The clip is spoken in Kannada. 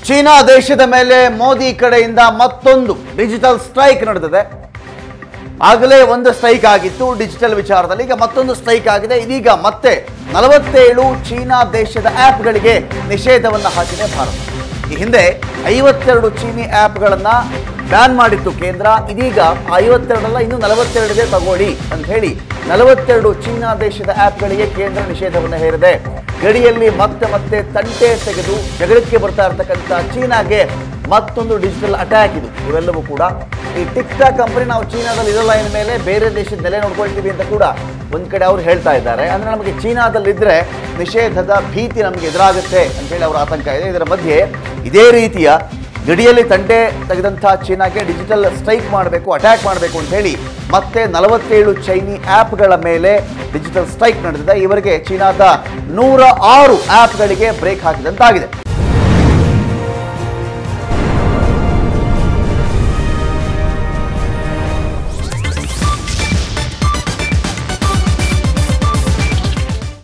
ಚೀನಾ ದೇಶದ ಮೇಲೆ ಮೋದಿ ಕಡೆಯಿಂದ ಮತ್ತೊಂದು ಡಿಜಿಟಲ್ ಸ್ಟ್ರೈಕ್ ನಡೆದಿದೆ ಆಗಲೇ ಒಂದು ಸ್ಟ್ರೈಕ್ ಆಗಿತ್ತು ಡಿಜಿಟಲ್ ವಿಚಾರದಲ್ಲಿ ಈಗ ಮತ್ತೊಂದು ಸ್ಟ್ರೈಕ್ ಆಗಿದೆ ಇದೀಗ ಮತ್ತೆ ನಲವತ್ತೇಳು ಚೀನಾ ದೇಶದ ಆ್ಯಪ್ಗಳಿಗೆ ನಿಷೇಧವನ್ನು ಹಾಕಿದೆ ಭಾರತ ಈ ಹಿಂದೆ ಐವತ್ತೆರಡು ಚೀನಿ ಆ್ಯಪ್ಗಳನ್ನು ಬ್ಯಾನ್ ಮಾಡಿತ್ತು ಕೇಂದ್ರ ಇದೀಗ ಐವತ್ತೆರಡಲ್ಲ ಇನ್ನು ನಲವತ್ತೆರಡಿದೆ ತಗೊಳ್ಳಿ ಅಂತ ಹೇಳಿ ನಲವತ್ತೆರಡು ಚೀನಾ ದೇಶದ ಆ್ಯಪ್ಗಳಿಗೆ ಕೇಂದ್ರ ನಿಷೇಧವನ್ನು ಹೇರಿದೆ ಗಡಿಯಲ್ಲಿ ಮತ್ತೆ ಮತ್ತೆ ತಂಟೆ ತೆಗೆದು ಜಗಳಕ್ಕೆ ಬರ್ತಾ ಇರತಕ್ಕಂಥ ಚೀನಾಗೆ ಮತ್ತೊಂದು ಡಿಜಿಟಲ್ ಅಟ್ಯಾಕ್ ಇದು ಇವೆಲ್ಲವೂ ಕೂಡ ಈ ಟಿಕ್ ಟಾಕ್ ಕಂಪನಿ ನಾವು ಚೀನಾದಲ್ಲಿ ಇರೋ ಲೈನ್ ಮೇಲೆ ಬೇರೆ ದೇಶದ ನೆಲೆ ನೋಡ್ಕೊಳ್ತೀವಿ ಅಂತ ಕೂಡ ಒಂದ್ ಕಡೆ ಅವ್ರು ಹೇಳ್ತಾ ಇದ್ದಾರೆ ಅಂದ್ರೆ ನಮಗೆ ಚೀನಾದಲ್ಲಿದ್ದರೆ ನಿಷೇಧದ ಭೀತಿ ನಮಗೆ ಎದುರಾಗುತ್ತೆ ಅಂತೇಳಿ ಅವರ ಆತಂಕ ಇದೆ ಇದರ ಮಧ್ಯೆ ಇದೇ ರೀತಿಯ ಗಡಿಯಲ್ಲಿ ತಂಟೆ ತೆಗೆದಂಥ ಚೀನಾಗೆ ಡಿಜಿಟಲ್ ಸ್ಟ್ರೈಕ್ ಮಾಡಬೇಕು ಅಟ್ಯಾಕ್ ಮಾಡಬೇಕು ಅಂತ ಹೇಳಿ ಮತ್ತೆ ನಲವತ್ತೇಳು ಚೈನಿ ಆ್ಯಪ್ಗಳ ಮೇಲೆ ಡಿಜಿಟಲ್ ಸ್ಟ್ರೈಕ್ ನಡೆದಿದೆ ಇವರಿಗೆ ಚೀನಾದ ನೂರ ಆರು ಆ್ಯಪ್ಗಳಿಗೆ ಬ್ರೇಕ್ ಹಾಕಿದಂತಾಗಿದೆ